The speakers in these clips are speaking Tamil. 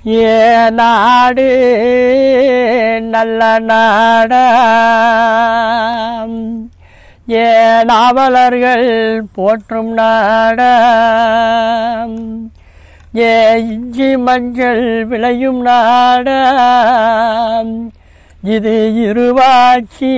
ஏ நாடு நல்ல நாடாம் ஏ நாவலர்கள் போற்றும் நாடாம் ஏ இஞ்சி மஞ்சள் விளையும் நாடாம் இது இருவாட்சி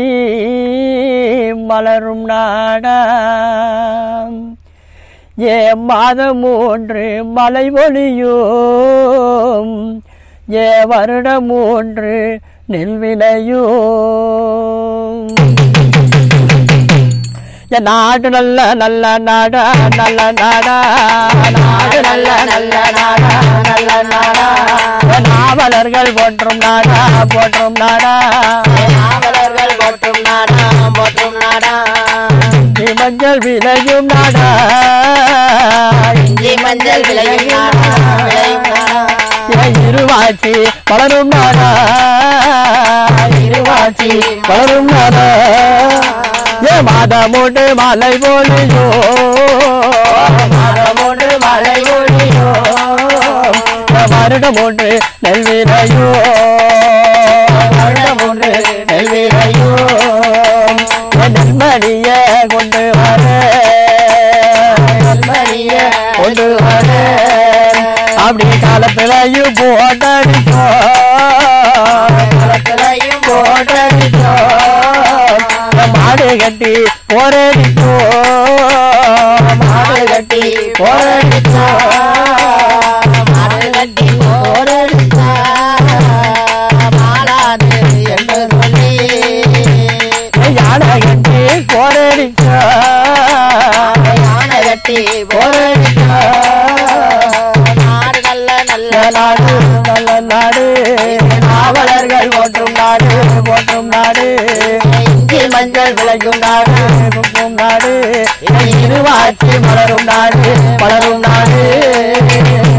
மலரும் நாடாம் ஏ மாதம் ஒன்று மலை ஒளியும் ஏ வருடம் ஒன்று நெல் விளையும் என் நாடு நல்ல நல்ல நாடா நல்ல நாடா நாடு நல்ல நல்ல நாடா நல்ல நாடா என் நாவலர்கள் போற்றும் நாடா போற்றும் நாடா நாவலர்கள் போற்றும் நாடா போற்றும் நாடா இஞ்சி மஞ்சள் விளையும் நாடா இஞ்சி மஞ்சள் விளையும் நாடா விளையும் நாடா என் இருவாச்சி வளரும் நாடா இருவாச்சி வளரும் நாடா ஏ மாதமோடு மலை ஒளியோ மாதமோடு மலை ஒளியோ வருடம் ஒன்று நெல்விரையோ வருடம் ஒன்று நெல்விரையோ நெல்மணிய கொண்டு வர நெல்மணிய கொண்டு வர அப்படி காலத்திலையும் போட்டடிச்சோ காலத்திலையும் போட்டடிச்சோ மாடு கட்டி போரடிச்சோ மாடு கட்டி போரடிச்சோ மாடு கட்டி போரடிச்சா மாலாது என்று சொல்லி யானை கட்டி போரடிச்சோ யானை கட்டி போரடிச்சா நாடு நல்ல நல்ல நாடு நல்ல நாடு நாவலர்கள் போற்றும் நாடு போற்றும் நாடு இஞ்சி மஞ்சள் விளையும் நாடு குக்கும் நாடு இருவாட்சி மலரும் நாடு மலரும் நாடு